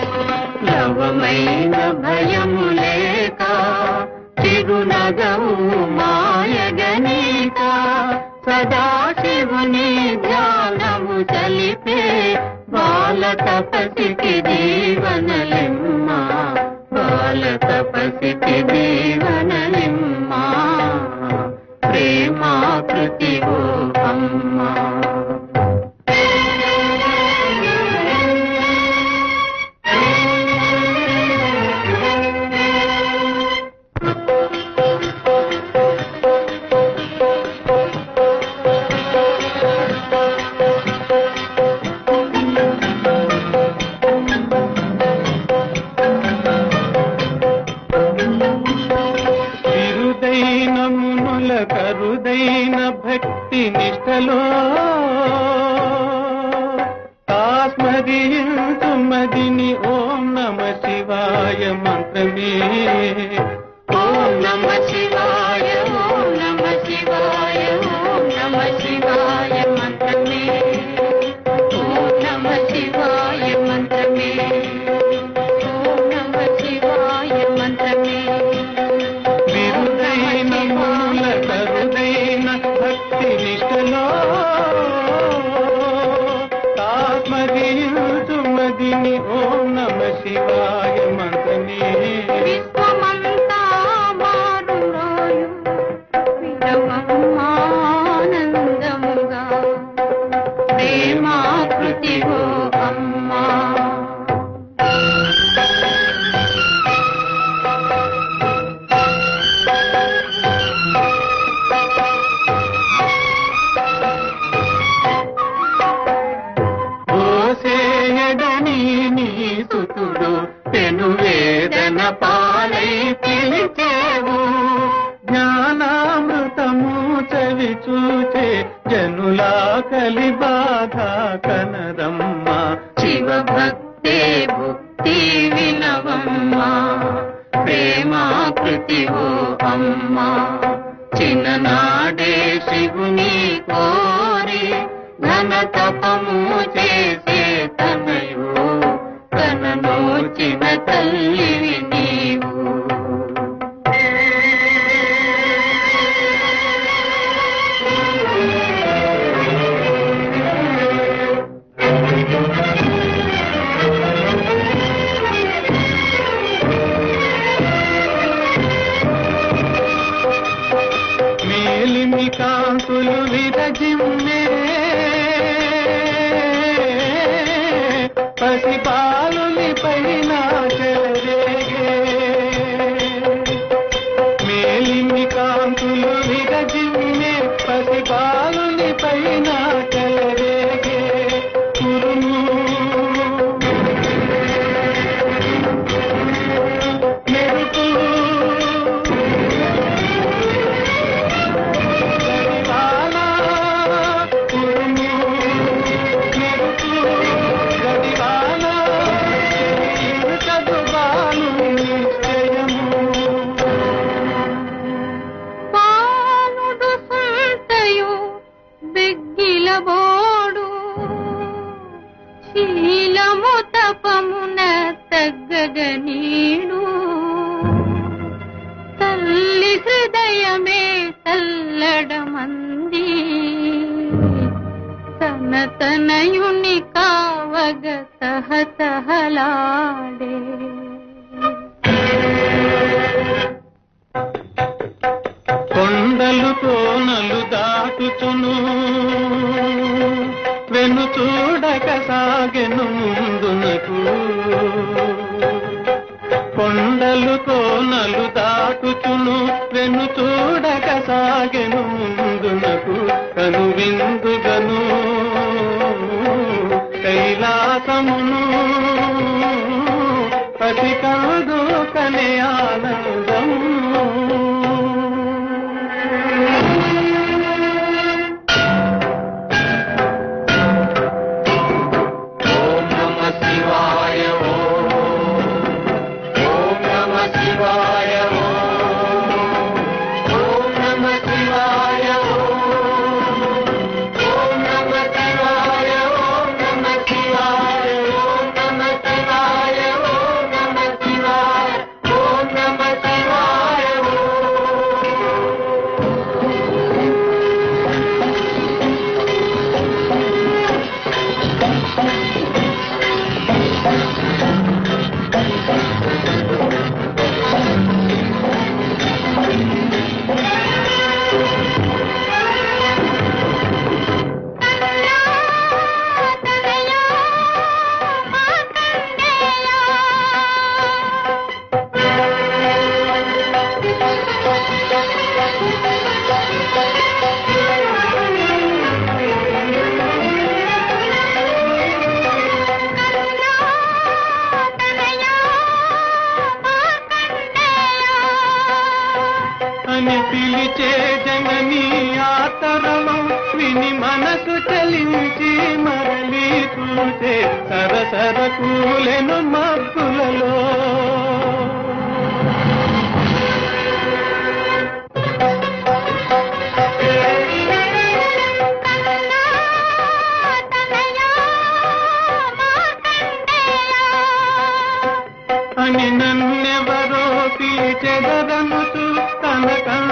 లవమైన భయము లేక చిరునగవు మాయగనీక సదాశివుని ధ్యానము చలిపే బాల తపసికి దీవనలిమ్మ బాల తపసికి దీవనలిమ్మ ప్రేమాకృతి ఓ అమ్మా తిరుదైన మునుల కరుదైన భక్తి నిష్టలో కాస్మరించు మదిని ఓం నమ శివాయ మంత్రమే ఓం నమ శివాయ ఓం నమ శివాయ ఓం నమ శివాయ మంత్రమే ఓం నమ శివాయ మంత్రమే ఓం నమ శివాయ మంత్రమే విరుదైన మునుల కరుదైన భక్తి నిష్టలో కాస్మరించు మదిని ఓం నమ శివాయ మంత్రమే విశ్వమంతా మారులోయు విరవమానందముగా ప్రేమాకృతి ఓ అమ్మా ఓసేయడని నీ సుతుడు పెను వేదన పాలై పిలిచేవు జ్ఞానామృతము చవి చూచే జనులా కలి బాధ కనరమ్మ శివ భక్తే భుక్తి వినవమ్మా ప్రేమాకృతి ఓ అమ్మా చిన్ననాడే శివుని కోరి ఘన తపము చేసే తనయు కననోచిన తల్లివి నీవు మేలిమి కాంతులు విరజిమ్మే పసిపాలుని పైన చెలరేగే మేలిమి కాంతులు విరజిమ్మే పసిపాలుని పైన చెలరేగే కురుము మెరుపు గడివానా కురుము మెరుపు గడివానా చదువాను నిశ్చయము పానుడు సంతయు బిగ్గిలబోడు శీలము తపమున తగ్గగనీడు తల్లి హృదయమే తల్లడమంది తన తనయుని కావగ తహతహలాడే కొండలు కోనలు దాటుచును వెను చూడక సాగెను ముందునకు కొండలు కోనలు దాటుచును వెను చూడక సాగెను ముందునకు కను విందుగను కైలాసమును పసి కాదు కనే ఆనందము ఓం నమ శివాయ ఓం ఓం నమ శివాయ ఓం ఓం నమ శివాయ ఓం ఓం నమ శివాయ ఓం నమ శివాయ ఓం నమ శివాయ అని పిలిచే జనని ఆతరమం విని మనసు చలించి మరలి చూసే సరసర కూలెను మబ్బులలో కన్నా తనయా మార్కండేయా అని నన్నెవరో పిలిచెదరనుచు తన